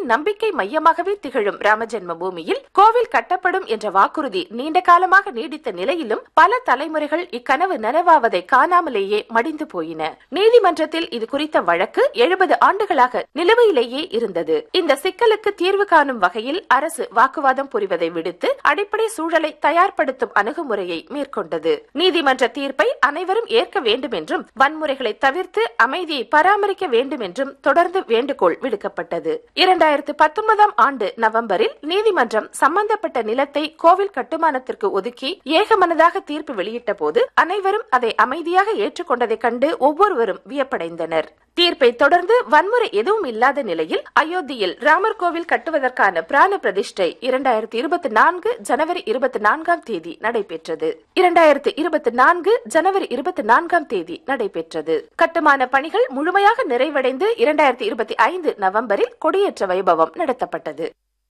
மக்களின் நம்பிக்கை மையமாகவே திகழும் ராமஜென்ம பூமியில் கோவில் கட்டப்படும் என்ற வாக்குறுதி நீண்ட காலமாக நீடித்த நிலையிலும் பல தலைமுறைகள் இக்கனவு நனவாவதை காணாமலேயே மடிந்து போயின நீதிமன்றத்தில் இது குறித்த வழக்கு எழுபது ஆண்டுகளாக நிலுவையிலேயே இருந்தது இந்த சிக்கலுக்கு தீர்வு காணும் வகையில் அரசு வாக்குவாதம் புரிவதை விடுத்து அடிப்படை சூழலை தயார்படுத்தும் அணுகுமுறையை மேற்கொண்டது நீதிமன்ற தீர்ப்பை அனைவரும் ஏற்க வேண்டும் என்றும் வன்முறைகளை தவிர்த்து அமைதியை பராமரிக்க வேண்டும் என்றும் தொடர்ந்து வேண்டுகோள் விடுக்கப்பட்டது இரண்டாயிரத்து பத்தொன்பதாம் ஆண்டு நவம்பரில் நீதிமன்றம் சம்பந்தப்பட்ட நிலத்தை கோவில் கட்டுமானத்திற்கு ஒதுக்கி ஏகமனதாக தீர்ப்பு வெளியிட்ட போது அனைவரும் அதை அமைதியாக ஏற்றுக்கொண்டதைக் கண்டு ஒவ்வொருவரும் வியப்படைந்தனர் தீர்ப்பை தொடர்ந்து வன்முறை எதுவும் இல்லாத நிலையில் அயோத்தியில் ராமர் கோவில் கட்டுவதற்கான பிராண பிரதிஷ்டை இரண்டாயிரத்தி இருபத்தி நான்கு ஜனவரி இருபத்தி நான்காம் தேதி நடைபெற்றது இரண்டாயிரத்தி இருபத்தி நான்கு ஜனவரி இருபத்தி நான்காம் தேதி நடைபெற்றது கட்டுமான பணிகள் முழுமையாக நிறைவடைந்து இரண்டாயிரத்தி இருபத்தி ஐந்து நவம்பரில் கொடியேற்ற வைபவம் நடத்தப்பட்டது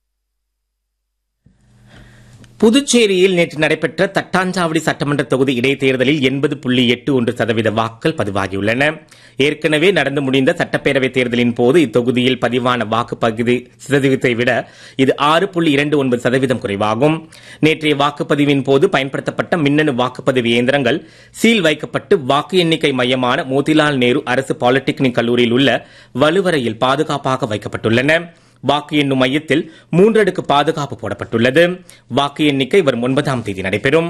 புதுச்சேரியில் நேற்று நடைபெற்ற தட்டாஞ்சாவடி சட்டமன்ற தொகுதி இடைத்தேர்தலில் எண்பது புள்ளி எட்டு ஒன்று சதவீத வாக்குகள் பதிவாகியுள்ளன ஏற்கனவே நடந்து முடிந்த சட்டப்பேரவைத் தேர்தலின் போது இத்தொகுதியில் பதிவான வாக்குப்பகுதி சதவீதத்தை விட இது ஆறு புள்ளி இரண்டு ஒன்பது சதவீதம் குறைவாகும் நேற்றைய வாக்குப்பதிவின் போது பயன்படுத்தப்பட்ட மின்னணு வாக்குப்பதிவு இயந்திரங்கள் சீல் வைக்கப்பட்டு வாக்கு எண்ணிக்கை மையமான மோதிலால் நேரு அரசு பாலிடெக்னிக் கல்லூரியில் உள்ள வலுவறையில் பாதுகாப்பாக வைக்கப்பட்டுள்ளன வாக்கு எண்ணும் மையத்தில் மூன்றடுக்கு பாதுகாப்பு போடப்பட்டுள்ளது வாக்கு எண்ணிக்கை வரும் ஒன்பதாம் தேதி நடைபெறும்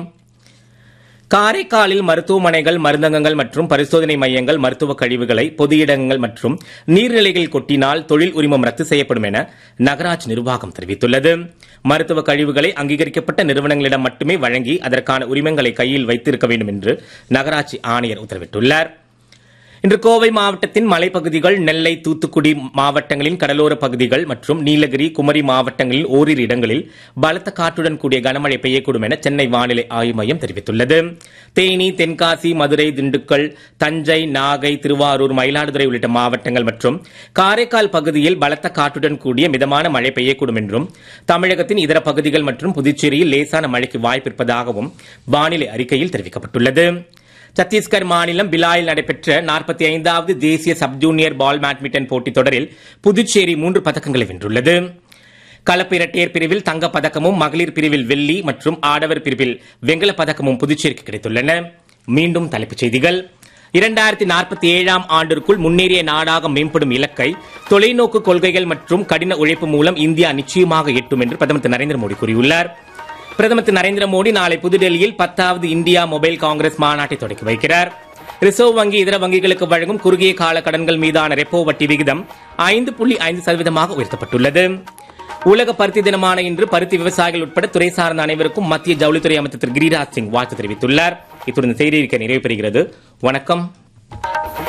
காரைக்காலில் மருத்துவமனைகள் மருந்தகங்கள் மற்றும் பரிசோதனை மையங்கள் மருத்துவ கழிவுகளை பொது இடங்கள் மற்றும் நீர்நிலைகளில் கொட்டினால் தொழில் உரிமம் ரத்து செய்யப்படும் என நகராட்சி நிர்வாகம் தெரிவித்துள்ளது மருத்துவ கழிவுகளை அங்கீகரிக்கப்பட்ட நிறுவனங்களிடம் மட்டுமே வழங்கி அதற்கான உரிமங்களை கையில் வைத்திருக்க வேண்டும் என்று நகராட்சி ஆணையர் உத்தரவிட்டுள்ளார் இன்று கோவை மாவட்டத்தின் மலைப்பகுதிகள் நெல்லை தூத்துக்குடி மாவட்டங்களின் கடலோர பகுதிகள் மற்றும் நீலகிரி குமரி மாவட்டங்களில் ஓரிரு இடங்களில் பலத்த காற்றுடன் கூடிய கனமழை பெய்யக்கூடும் என சென்னை வானிலை ஆய்வு மையம் தெரிவித்துள்ளது தேனி தென்காசி மதுரை திண்டுக்கல் தஞ்சை நாகை திருவாரூர் மயிலாடுதுறை உள்ளிட்ட மாவட்டங்கள் மற்றும் காரைக்கால் பகுதியில் பலத்த காற்றுடன் கூடிய மிதமான மழை பெய்யக்கூடும் என்றும் தமிழகத்தின் இதர பகுதிகள் மற்றும் புதுச்சேரியில் லேசான மழைக்கு வாய்ப்பிருப்பதாகவும் வானிலை அறிக்கையில் தெரிவிக்கப்பட்டுள்ளது சத்தீஸ்கர் மாநிலம் பிலாயில் நடைபெற்ற நாற்பத்தி ஐந்தாவது தேசிய சப் ஜூனியர் பால் பேட்மிண்டன் போட்டித் தொடரில் புதுச்சேரி மூன்று பதக்கங்களை வென்றுள்ளது கலப்பு இரட்டையர் பிரிவில் தங்கப் பதக்கமும் மகளிர் பிரிவில் வெள்ளி மற்றும் ஆடவர் பிரிவில் வெண்கலப் பதக்கமும் புதுச்சேரிக்கு கிடைத்துள்ளன மீண்டும் தலைப்புச் செய்திகள் இரண்டாயிரத்தி நாற்பத்தி ஏழாம் ஆண்டிற்குள் முன்னேறிய நாடாக மேம்படும் இலக்கை தொலைநோக்கு கொள்கைகள் மற்றும் கடின உழைப்பு மூலம் இந்தியா நிச்சயமாக எட்டும் என்று பிரதமர் திரு நரேந்திர மோடி கூறியுள்ளார் பிரதமர் திரு நரேந்திர மோடி நாளை புதுடெல்லியில் பத்தாவது இந்தியா மொபைல் காங்கிரஸ் மாநாட்டை தொடங்கி வைக்கிறார் ரிசர்வ் வங்கி இதர வங்கிகளுக்கு வழங்கும் குறுகிய கால கடன்கள் மீதான ரெப்போ வட்டி விகிதம் ஐந்து புள்ளி ஐந்து சதவீதமாக உயர்த்தப்பட்டுள்ளது உலக பருத்தி தினமான இன்று பருத்தி விவசாயிகள் உட்பட துறை சார்ந்த அனைவருக்கும் மத்திய ஜவுளித்துறை அமைச்சர் திரு கிரிராஜ் சிங் வாழ்த்து தெரிவித்துள்ளார் இத்துடன் செய்தி அறிக்கை நிறைவு பெறுகிறது வணக்கம்